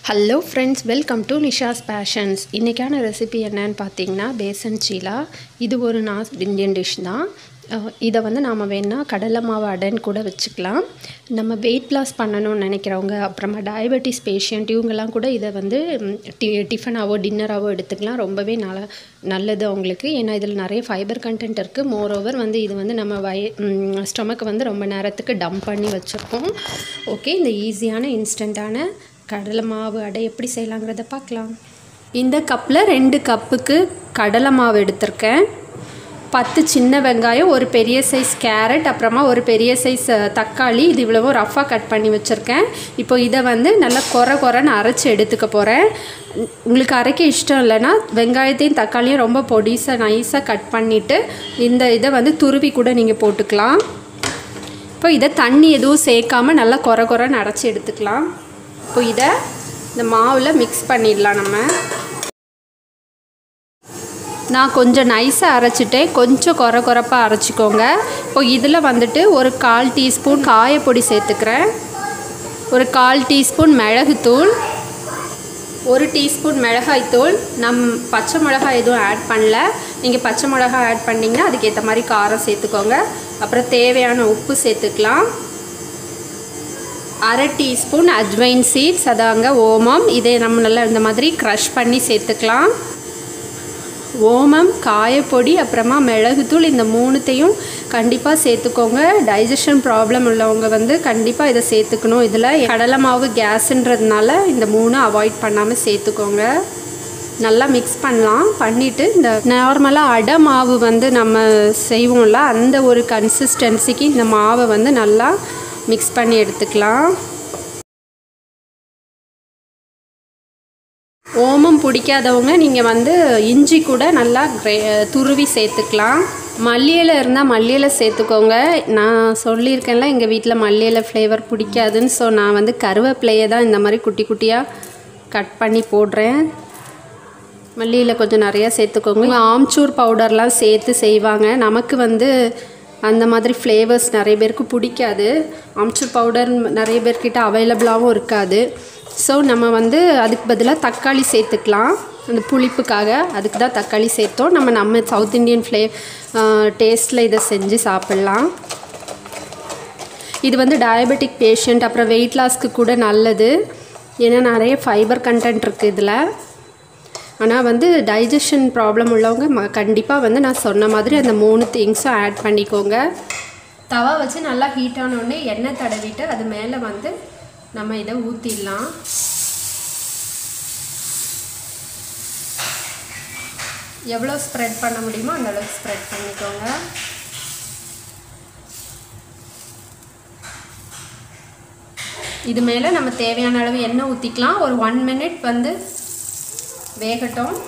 hello friends welcome to Nisha's passions இன்றைக்கான recipe என்னன்னு பார்த்தீங்கன்னா பேசன் சீலா இது ஒரு நார்த் இந்தியன் டிஷ் தான் அஹ் இதை வந்து நாம் வேணால் கடலை மாவு அடைன்னு கூட வச்சுக்கலாம் நம்ம வெயிட் லாஸ் பண்ணணும்னு நினைக்கிறவங்க அப்புறமா டயபெட்டிஸ் பேஷண்ட் இவங்கெல்லாம் கூட இதை வந்து ம், டி டிஃபனாவோ டின்னராகவோ எடுத்துக்கலாம் ரொம்பவே நல்ல நல்லது அவங்களுக்கு ஏன்னா இதில் நிறைய ஃபைபர் கண்டென்ட் இருக்குது மோர் ஓவர் வந்து இது வந்து நம்ம வய ஸ்டொமக்கை வந்து ரொம்ப நேரத்துக்கு டம்ப் பண்ணி வச்சுருக்கோம் ஓகே இந்த ஈஸியான இன்ஸ்டண்ட்டான கடலை மாவு அடை எப்படி செய்யலாங்கிறத பார்க்கலாம் இந்த கப்பில் ரெண்டு கப்புக்கு கடலை மாவு எடுத்திருக்கேன் பத்து சின்ன வெங்காயம் ஒரு பெரிய சைஸ் கேரட் அப்புறமா ஒரு பெரிய சைஸ் அஹ், தக்காளி இது இவ்வளவோ ரஃப்பாக கட் பண்ணி வச்சுருக்கேன் இப்போ இதை வந்து நல்லா கொர கொரன்னு அரைச்சி எடுத்துக்க போகிறேன் உங்களுக்கு அரைக்க இஷ்டம் இல்லைன்னா வெங்காயத்தையும் தக்காளியும் ரொம்ப பொடிசாக நைஸாக கட் பண்ணிவிட்டு இந்த இதை வந்து துருவி கூட நீங்கள் போட்டுக்கலாம் இப்போ இதை தண்ணி எதுவும் சேர்க்காம நல்லா கொர கொரன்னு அரைச்சி எடுத்துக்கலாம் இப்போ இதை இந்த மாவில் மிக்ஸ் பண்ணிடலாம் நம்ம நான் கொஞ்சம் நைஸாக அரைச்சிட்டேன் கொஞ்சம் கொர கொரப்பாக அரைச்சிக்கோங்க இப்போ இதில் வந்துட்டு ஒரு கால் டீஸ்பூன் காயப்பொடி சேர்த்துக்கிறேன் ஒரு கால் டீஸ்பூன் மிளகுத்தூள் ஒரு டீஸ்பூன் மிளகாய்த்தூள் நம் பச்சை மிளகாய் எதுவும் ஆட் பண்ணல நீங்கள் பச்சை மிளகாய் ஆட் பண்ணிங்கன்னா அதுக்கேற்ற மாதிரி காரம் சேர்த்துக்கோங்க அப்புறம் தேவையான உப்பு சேர்த்துக்கலாம் அரை டீஸ்பூன் அஜ்வைன் சீட்ஸ் அதாங்க ஓமம் இதை நம்ம நல்லா இந்த மாதிரி க்ரஷ் பண்ணி சேர்த்துக்கலாம் ஓமம் காயப்பொடி அப்புறமா மிளகுத்தூள் இந்த மூணுத்தையும் கண்டிப்பாக சேர்த்துக்கோங்க டைஜஷன் ப்ராப்ளம் உள்ளவங்க வந்து கண்டிப்பாக இதை சேர்த்துக்கணும் இதில் கடலை மாவு கேஸுன்றதுனால இந்த மூணு அவாய்ட் பண்ணாமல் சேர்த்துக்கோங்க நல்லா மிக்ஸ் பண்ணலாம் பண்ணிவிட்டு இந்த நார்மலாக அடை மாவு வந்து நம்ம செய்வோம்ல அந்த ஒரு கன்சிஸ்டன்சிக்கு இந்த மாவை வந்து நல்லா மிக்ஸ் பண்ணி எடுத்துக்கலாம் ஓமம் பிடிக்காதவங்க நீங்கள் வந்து இஞ்சி கூட நல்லா கிரே துருவி சேர்த்துக்கலாம் மல்லி இலை இருந்தால் மல்லி இலை சேர்த்துக்கோங்க நான் சொல்லியிருக்கேன்ல எங்கள் வீட்டில் மல்லி இலை ஃப்ளேவர் பிடிக்காதுன்னு ஸோ நான் வந்து கருவேப்பிலையை தான் இந்த மாதிரி குட்டி குட்டியாக கட் பண்ணி போடுறேன் மல்லியில் கொஞ்சம் நிறையா சேர்த்துக்கோங்க ஆம்ச்சூர் பவுடர்லாம் சேர்த்து செய்வாங்க நமக்கு வந்து அந்த மாதிரி ஃப்ளேவர்ஸ் நிறைய பேருக்கு பிடிக்காது ஆம்ச்சூர் பவுடர் நிறைய பேர்கிட்ட அவைலபிளாகவும் இருக்காது ஸோ நம்ம வந்து அதுக்கு பதிலாக தக்காளி சேர்த்துக்கலாம் அந்த புளிப்புக்காக அதுக்கு தான் தக்காளி சேர்த்தோம் நம்ம நம்ம சவுத் இந்தியன் ஃப்ளே டேஸ்ட்டில் இதை செஞ்சு சாப்பிட்லாம் இது வந்து டயபெட்டிக் பேஷண்ட் அப்புறம் வெயிட் லாஸ்க்கு கூட நல்லது ஏன்னா நிறைய ஃபைபர் கண்டென்ட் இருக்குது இதில் ஆனால் வந்து டைஜஷன் ப்ராப்ளம் உள்ளவங்க ம கண்டிப்பாக வந்து நான் சொன்ன மாதிரி அந்த மூணு திங்ஸும் ஆட் பண்ணிக்கோங்க தவா வச்சு நல்லா ஹீட் ஆனோடனே எண்ணெய் தடவிட்டு அது மேலே வந்து நம்ம இதை ஊற்றிடலாம் எவ்வளோ ஸ்ப்ரெட் பண்ண முடியுமோ அந்த அளவுக்கு ஸ்ப்ரெட் பண்ணிக்கோங்க இது மேலே நம்ம தேவையான அளவு எண்ணெய் ஊற்றிக்கலாம் ஒரு ஒன் மினிட் வந்து வேகட்டும்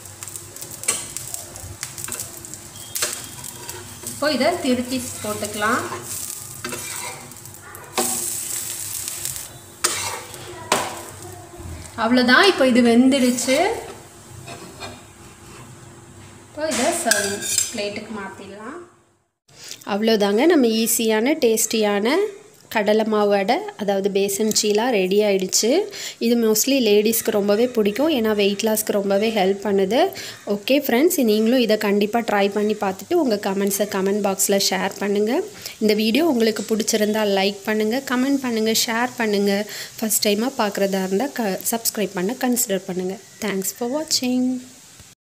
இப்போ இதை திருப்பி போட்டுக்கலாம் அவ்வளோதான் இப்போ இது வெந்துடுச்சு இப்போ இதை சர்வ் பிளேட்டுக்கு மாற்றிடலாம் அவ்வளோதாங்க நம்ம ஈஸியான டேஸ்டியான கடலை மாவு அடை அதாவது பேசன் சீலா ரெடி ஆயிடுச்சு இது மோஸ்ட்லி லேடிஸ்க்கு ரொம்பவே பிடிக்கும் ஏன்னா வெயிட் லாஸ்க்கு ரொம்பவே ஹெல்ப் பண்ணுது ஓகே ஃப்ரெண்ட்ஸ் நீங்களும் இதை கண்டிப்பாக ட்ரை பண்ணி பார்த்துட்டு உங்கள் கமெண்ட்ஸை கமெண்ட் பாக்ஸில் ஷேர் பண்ணுங்கள் இந்த வீடியோ உங்களுக்கு பிடிச்சிருந்தால் லைக் பண்ணுங்கள் கமெண்ட் பண்ணுங்கள் ஷேர் பண்ணுங்கள் ஃபஸ்ட் டைமாக பார்க்குறதா இருந்தால் க சப்ஸ்கிரைப் பண்ண கன்சிடர் பண்ணுங்கள் தேங்க்ஸ் ஃபார் வாட்சிங்